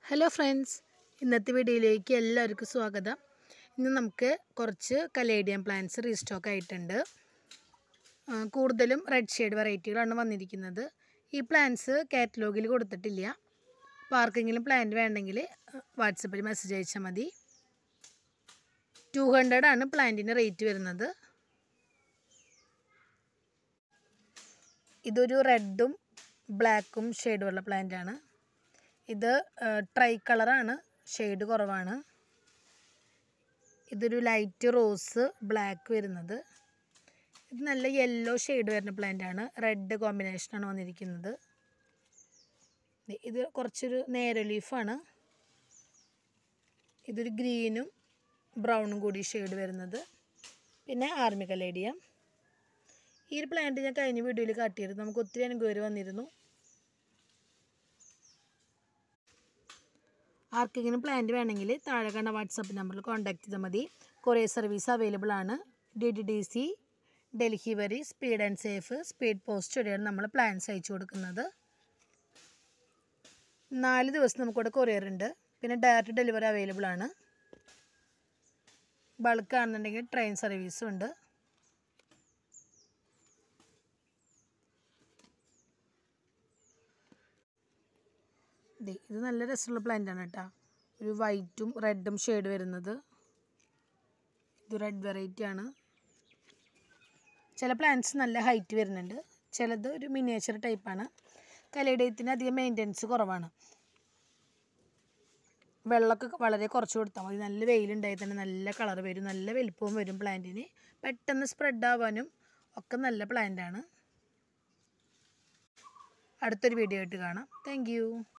hello friends ഇന്നത്തെ വീഡിയോയിലേക്ക് എല്ലാവർക്കും സ്വാഗതം ഇന്ന് നമുക്ക് കുറച്ച് കലേഡിയം പ്ലാന്റ്സ് റീസ്റ്റോക്ക് ആയിട്ടുണ്ട് ആ, കൂടുതലും റെഡ് ഷെയ്ഡ് വെറൈറ്റികളാണ് വന്നിരിക്കുന്നത് ഈ പ്ലാന്റ്സ് കാറ്റലോഗിൽ കൊടുത്തിട്ടില്ല അപ്പോൾ ആർക്കെങ്കിലും പ്ലാന്റ് വേണമെങ്കിൽ വാട്സപ്പിൽ മെസ്സേജ് അയച്ചാൽ മതി ടു ഹൺഡ്രഡ് ആണ് പ്ലാന്റിന് റേറ്റ് വരുന്നത് ഇതൊരു റെഡും ബ്ലാക്കും ഷെയ്ഡുള്ള പ്ലാന്റ് ആണ് ഇത് ട്രൈ കളറാണ് ഷെയ്ഡ് കുറവാണ് ഇതൊരു ലൈറ്റ് റോസ് ബ്ലാക്ക് വരുന്നത് ഇത് നല്ല യെല്ലോ ഷെയ്ഡ് വരുന്ന പ്ലാന്റ് ആണ് റെഡ് കോമ്പിനേഷനാണ് വന്നിരിക്കുന്നത് ദേ ഇത് കുറച്ചൊരു നേര ലീഫാണ് ഇതൊരു ഗ്രീനും ബ്രൗണും കൂടി ഷെയ്ഡ് വരുന്നത് പിന്നെ ആർമി കലേഡിയം ഈ ഒരു പ്ലാന്റ് ഞാൻ കഴിഞ്ഞ വീഡിയോയിൽ കാട്ടിയിരുന്നു നമുക്ക് ഒത്തിരി എൻക്വയറി വന്നിരുന്നു ആർക്കെങ്കിലും പ്ലാന്റ് വേണമെങ്കിൽ താഴെ കണ്ട വാട്സപ്പ് നമ്പറിൽ കോൺടാക്ട് ചെയ്താൽ മതി കൊറിയർ സർവീസ് അവൈലബിൾ ആണ് D D D C Delhi വരി speed and safe speed post വഴിയാണ് നമ്മൾ പ്ലാൻസ് അയച്ചു കൊടുക്കുന്നത് നാല് ദിവസം നമുക്കിവിടെ കൊറിയർ ഉണ്ട് പിന്നെ ഡയറക്റ്റ് ഡെലിവറി അവൈലബിൾ ആണ് ബൾക്ക് ആണെന്നുണ്ടെങ്കിൽ ട്രെയിൻ സർവീസും ഉണ്ട് ദേ ഇത് നല്ല രസമുള്ള പ്ലാന്റ് ആണ് കേട്ടോ ഒരു വൈറ്റും റെഡും ഷെയ്ഡ് വരുന്നത് ഇത് റെഡ് വെറൈറ്റി ആണ് ചില പ്ലാന്റ്സ് നല്ല ഹൈറ്റ് വരുന്നുണ്ട് ചിലത് ഒരു മിനിയേച്ചർ ടൈപ്പാണ് കലയിടയത്തിന് അധികം മെയിൻ്റനൻസ് കുറവാണ് വെള്ളമൊക്കെ വളരെ കുറച്ച് കൊടുത്താൽ മതി നല്ല വെയിലുണ്ടായി തന്നെ നല്ല കളർ വരും നല്ല വലിപ്പവും വരും പ്ലാന്റിന് പെട്ടെന്ന് സ്പ്രെഡ് ആവാനും ഒക്കെ നല്ല പ്ലാന്റാണ് അടുത്തൊരു വീഡിയോ ആയിട്ട് കാണാം താങ്ക്